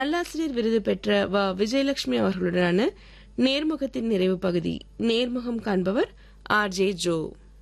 நல்லாசிரியர் விருது பெற்ற வ விஜயலட்சுமி அவர்களுடனான நேர்முகத்தின் நிறைவு பகுதி நேர்முகம் காண்பவர் ஆர் ஜே ஜோ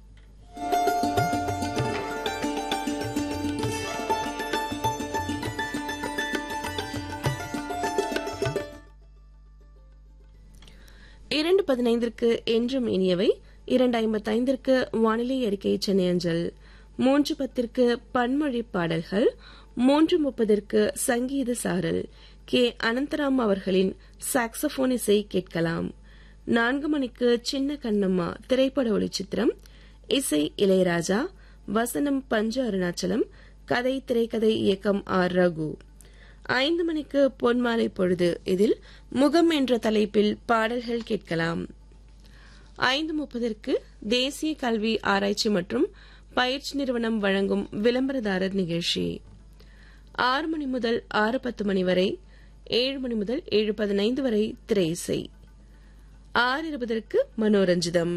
இரண்டு பதினைந்திற்கு என்றும் இனியவை இரண்டு ஐம்பத்தைந்திற்கு வானிலை அறிக்கை சென்னை அஞ்சல் மூன்று பத்திற்கு பன்மொழி பாடல்கள் மூன்று முப்பதற்கு சங்கீத சாரல் கே அனந்தராம் அவர்களின் சாக்ஸபோன் இசை கேட்கலாம் நான்கு மணிக்கு சின்ன கண்ணம்மா திரைப்பட ஒளிச்சித்திரம் இசை இளையராஜா வசனம் பஞ்ச அருணாச்சலம் கதை திரைக்கதை இயக்கம் ஆர் ரகு ஐந்து மணிக்கு பொன்மாலை பொழுது இதில் முகம் என்ற தலைப்பில் பாடல்கள் கேட்கலாம் ஐந்து முப்பதற்கு தேசிய கல்வி ஆராய்ச்சி மற்றும் பயிற்சி நிறுவனம் வழங்கும் விளம்பரதாரர் நிகழ்ச்சி ஆறு மணி முதல் ஆறு பத்து மணி வரை ஏழு மணி முதல் ஏழு பதினைந்து வரை திரை இசை ஆறு இருபதற்கு மனோரஞ்சிதம்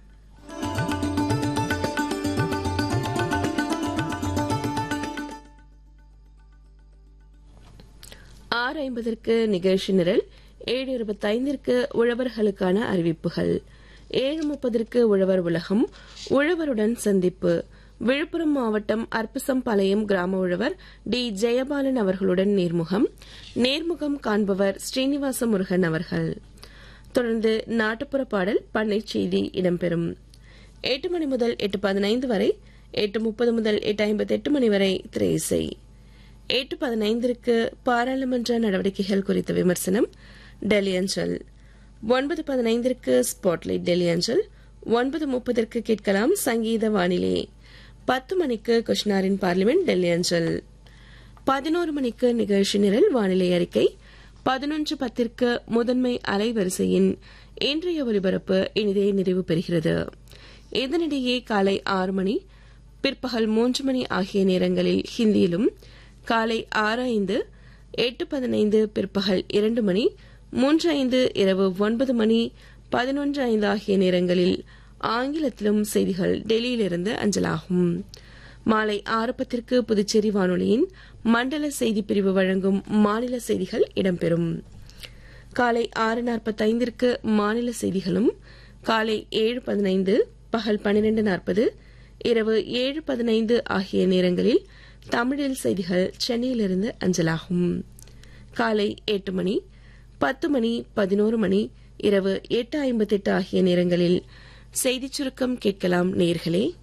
ஆறு ஐம்பதற்கு நிகழ்ச்சி நிரல் ஏழு இருபத்தைந்திற்கு உழவர்களுக்கான அறிவிப்புகள் ஏழு முப்பதற்கு உழவர் உலகம் உழவருடன் சந்திப்பு விழுப்புரம் மாவட்டம் அற்புசம்பாளையம் கிராம உழவர் டி ஜெயபாலன் அவர்களுடன் நேர்முகம் நேர்முகம் காண்பவர் ஸ்ரீனிவாச முருகன் அவர்கள் தொடர்ந்து நாட்டுப்புற பாடல் பண்ணை செய்தி இடம்பெறும் எட்டு மணி முதல் எட்டு பதினைந்து வரை எட்டு முப்பது முதல் எட்டு ஐம்பத்தி எட்டு மணி வரை திரை இசை எட்டு பதினைந்திற்கு பாராளுமன்ற நடவடிக்கைகள் குறித்த விமர்சனம் டெல்லி அஞ்சல் ஒன்பது பதினைந்திற்கு ஸ்பாட்லைட் டெல்லி அஞ்சல் ஒன்பது முப்பதற்கு கேட்கலாம் சங்கீத வானிலை பத்து மணிக்கு குஷ்னாரின் பார்லிமெண்ட் டெல்லி அஞ்சல் பதினோரு மணிக்கு நிகழ்ச்சி நிரல் வானிலை அறிக்கை பதினொன்று பத்திற்கு முதன்மை அலைவரிசையின் இன்றைய ஒலிபரப்பு இனிதே நிறைவு பெறுகிறது இதனிடையே காலை ஆறு மணி பிற்பகல் மூன்று மணி ஆகிய நேரங்களில் ஹிந்தியிலும் காலை ஆறு ஐந்து எட்டு பதினைந்து பிற்பகல் இரண்டு மணி மூன்று ஐந்து இரவு ஒன்பது மணி பதினொன்று ஐந்து ஆகிய நேரங்களில் ஆங்கிலத்திலும் செய்திகள் டெல்லியிலிருந்து அஞ்சலாகும் மாலை ஆறு பத்திற்கு புதுச்சேரி வானொலியின் மண்டல செய்தி பிரிவு வழங்கும் மாநில செய்திகள் இடம்பெறும் காலை ஆறு நாற்பத்தைந்திற்கு மாநில செய்திகளும் காலை ஏழு பதினைந்து பகல் பன்னிரண்டு நாற்பது இரவு ஏழு பதினைந்து ஆகிய நேரங்களில் தமிழில் செய்திகள் சென்னையிலிருந்து அஞ்சலாகும் காலை எட்டு மணி பத்து மணி பதினோரு மணி இரவு எட்டு ஐம்பத்தெட்டு ஆகிய நேரங்களில் செய்திச் சுருக்கம் கேட்கலாம் நேர்களே